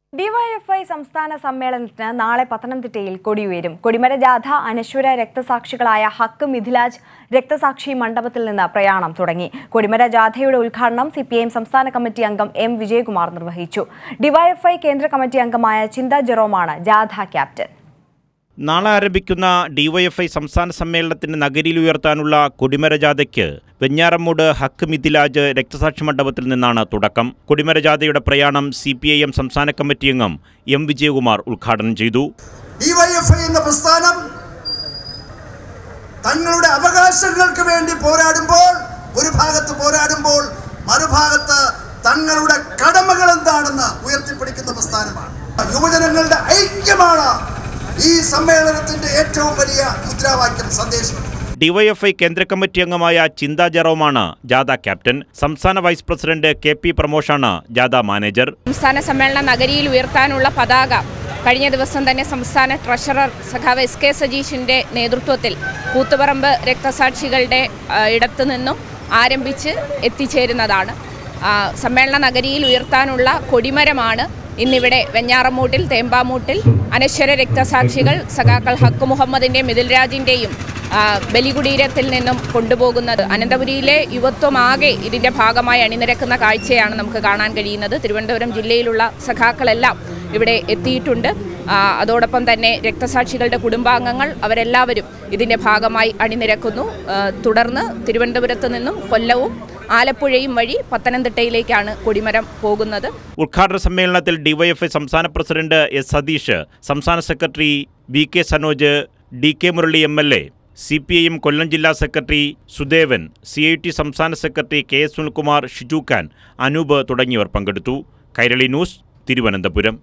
DYFI സംസ്ഥാന സമ്മേളനത്തിന് നാളെ പത്തനംതിട്ടയിൽ കൊടിയുയരും കൊടിമര ജാഥ അനശ്വര രക്തസാക്ഷികളായ ഹക്ക് മിഥിലാജ് രക്തസാക്ഷി മണ്ഡപത്തിൽ നിന്ന് പ്രയാണം തുടങ്ങി കൊടിമര ജാഥയുടെ ഉദ്ഘാടനം സി സംസ്ഥാന കമ്മിറ്റി അംഗം എം വിജയകുമാർ നിർവഹിച്ചു ഡിവൈഎഫ്ഐ കേന്ദ്ര കമ്മിറ്റി അംഗമായ ചിന്ത ജെറോമാണ് ജാഥ ക്യാപ്റ്റൻ നാളെ ആരംഭിക്കുന്ന ഡിവൈഎഫ്ഐ സംസ്ഥാന സമ്മേളനത്തിന് നഗരിയിൽ ഉയർത്താനുള്ള കൊടിമര ജാഥയ്ക്ക് വെഞ്ഞാറമ്മൂട് ഹക്ക് മിഥിലാജ് രക്തസാക്ഷി മണ്ഡപത്തിൽ നിന്നാണ് തുടക്കം കൊടിമര ജാഥയുടെ പ്രയാണം സി പി ഐ എം സംസ്ഥാന കമ്മിറ്റി അംഗം എം വിജയകുമാർ ഉദ്ഘാടനം ചെയ്തു ഡിവൈഎഫ്ഐ എന്ന പ്രസ്ഥാനം തങ്ങളുടെ അവകാശങ്ങൾക്ക് വേണ്ടി പോരാടുമ്പോൾ ഒരു ഭാഗത്ത് പോരാടുമ്പോൾ മറുഭാഗത്ത് തങ്ങളുടെ കടമകൾ എന്താണെന്ന് ഉയർത്തിപ്പിടിക്കുന്ന പ്രസ്ഥാനമാണ് യുവജനങ്ങളുടെ ഐക്യമാണ് ഈ സമ്മേളനത്തിന്റെ ഏറ്റവും വലിയ മുദ്രാവാക്യം സന്ദേശം ഡിവൈഎഫ്ഐ കേന്ദ്ര കമ്മിറ്റി അംഗമായ ചിന്ത ജെറോമാണ് ജാഥ ക്യാപ്റ്റൻ സംസ്ഥാന വൈസ് പ്രസിഡന്റ് കെ പി പ്രമോഷാണ് ജാഥ മാനേജർ സംസ്ഥാന സമ്മേളന നഗരിയിൽ ഉയർത്താനുള്ള പതാക കഴിഞ്ഞ ദിവസം തന്നെ സംസ്ഥാന ട്രഷറർ സഖാവ് എസ് കെ സജീഷിൻ്റെ നേതൃത്വത്തിൽ കൂത്തുപറമ്പ് രക്തസാക്ഷികളുടെ ആ, ഇടത്തു നിന്നും ആരംഭിച്ച് എത്തിച്ചേരുന്നതാണ് ആ, സമ്മേളന നഗരിയിൽ ഉയർത്താനുള്ള കൊടിമരമാണ് ഇന്നിവിടെ വെഞ്ഞാറമൂട്ടിൽ തേമ്പാമൂട്ടിൽ അനശ്വര രക്തസാക്ഷികൾ സഖാക്കൾ ഹക്ക് മുഹമ്മദിൻ്റെയും മിഥിൽരാജിൻ്റെയും ആ, ബലികുടീരത്തിൽ നിന്നും കൊണ്ടുപോകുന്നത് അനന്തപുരിയിലെ യുവത്വമാകെ ഇതിൻ്റെ ഭാഗമായി അണിനിരക്കുന്ന കാഴ്ചയാണ് നമുക്ക് കാണാൻ കഴിയുന്നത് തിരുവനന്തപുരം ജില്ലയിലുള്ള സഖാക്കളെല്ലാം ഇവിടെ എത്തിയിട്ടുണ്ട് ആ, അതോടൊപ്പം തന്നെ രക്തസാക്ഷികളുടെ കുടുംബാംഗങ്ങൾ അവരെല്ലാവരും ഇതിൻ്റെ ഭാഗമായി അണിനിരക്കുന്നു ആ, തുടർന്ന് തിരുവനന്തപുരത്ത് നിന്നും കൊല്ലവും ആലപ്പുഴയും വഴി പത്തനംതിട്ടയിലേക്കാണ് കൊടിമരം പോകുന്നത് ഉദ്ഘാടന സമ്മേളനത്തിൽ ഡിവൈഎഫ്ഐ സംസ്ഥാന പ്രസിഡന്റ് എസ് സതീഷ് സംസ്ഥാന secretary V K Sanoj D K Murali M L A C P I M Kollam ജില്ലാ secretary Sudevan C I T സംസ്ഥാന secretary K S Sunilkumar Shiju Khan Anoop തുടങ്ങിയവർ പങ്കെടുത്തു കൈരളി ന്യൂസ് തിരുവനന്തപുരം